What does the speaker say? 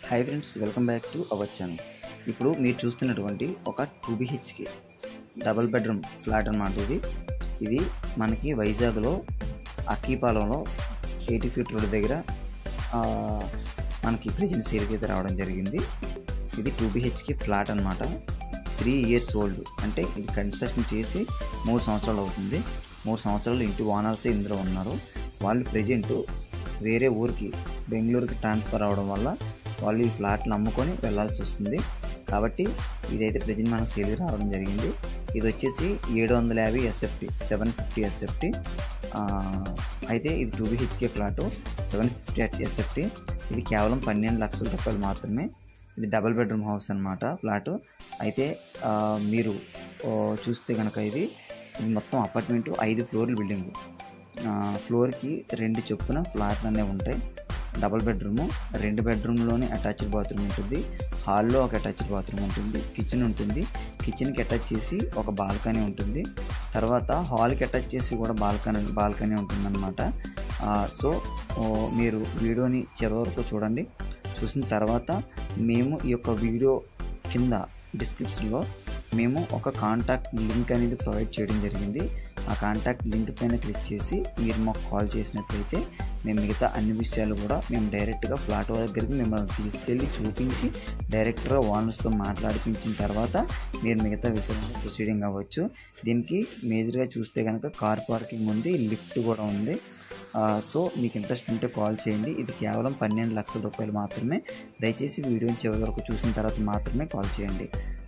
high friends welcome back to our channel ఇప్పుడు మీరు చూస్తున్నటువంటి ఒక two BHK double bedroom flat అన్నమాట ఇది ఇది మనకి వైజాగ్లో అక్కీపాలెంలో ఎయిటీ ఫీట్ రోడ్ దగ్గర ఆ, మనకి ప్రజెంట్ సేల్కి అయితే రావడం జరిగింది ఇది టూ బిహెచ్కే ఫ్లాట్ అన్నమాట త్రీ ఇయర్స్ ఓల్డ్ అంటే ఇది కన్స్ట్రక్షన్ చేసి మూడు సంవత్సరాలు అవుతుంది మూడు సంవత్సరాలు ఇంటి ఓనర్సే ఇందులో ఉన్నారు వాళ్ళు ప్రజెంట్ వేరే ఊరికి బెంగళూరుకి ట్రాన్స్ఫర్ అవడం వల్ల వాళ్ళు ఈ ఫ్లాట్ని అమ్ముకొని వెళ్ళాల్సి వస్తుంది కాబట్టి ఇదైతే ప్రజెంట్ మనకు సేల్కి రావడం జరిగింది ఇది వచ్చేసి ఏడు వందల యాభై ఎస్ఎఫ్టీ సెవెన్ ఫిఫ్టీ ఎస్ఎఫ్టీ అయితే ఇది two BHK flat seven fifty SFT ఇది కేవలం పన్నెండు లక్షల రూపాయలు మాత్రమే ఇది డబుల్ బెడ్రూమ్ హౌస్ అన్నమాట ఫ్లాటు అయితే ఆ, మీరు ఓ, చూస్తే కనుక ఇది ఇది మొత్తం అపార్ట్మెంట్ ఐదు ఫ్లోర్ల బిల్డింగ్ ఫ్లోర్కి రెండు చొప్పున ఫ్లాట్లు అనేవి ఉంటాయి డబుల్ బెడ్రూము రెండు బెడ్రూమ్లోనే అటాచ్డ్ బాత్రూమ్ ఉంటుంది హాల్లో ఒక అటాచ్డ్ బాత్రూమ్ ఉంటుంది కిచెన్ ఉంటుంది కిచెన్కి అటాచ్ చేసి ఒక బాల్కనీ ఉంటుంది తర్వాత హాల్కి అటాచ్ చేసి కూడా బాల్కనీ బాల్కనీ ఉంటుందన్నమాట ఆ, సో ఓ, మీరు వీడియోని చివరి వరకు చూడండి చూసిన తర్వాత మేము ఈ యొక్క వీడియో కింద డిస్క్రిప్షన్లో మేము ఒక కాంటాక్ట్ లింక్ అనేది ప్రొవైడ్ చేయడం జరిగింది ఆ కాంటాక్ట్ లింక్ పైన క్లిక్ చేసి మీరు మాకు కాల్ చేసినట్లయితే మేము మిగతా అన్ని విషయాలు కూడా మేము డైరెక్ట్గా ఫ్లాట్ దగ్గరికి మిమ్మల్ని తీసుకెళ్ళి చూపించి డైరెక్ట్గా ఓనర్స్తో మాట్లాడిపించిన తర్వాత మీరు మిగతా విషయాలు ప్రొసీడింగ్ అవ్వచ్చు దీనికి మేజర్గా చూస్తే కనుక కార్ పార్కింగ్ ఉంది లిఫ్ట్ కూడా ఉంది ఆ, సో మీకు ఇంట్రెస్ట్ ఉంటే కాల్ చేయండి ఇది కేవలం పన్నెండు లక్షల రూపాయలు మాత్రమే దయచేసి వీడియోని చివరి వరకు చూసిన తర్వాత మాత్రమే కాల్ చేయండి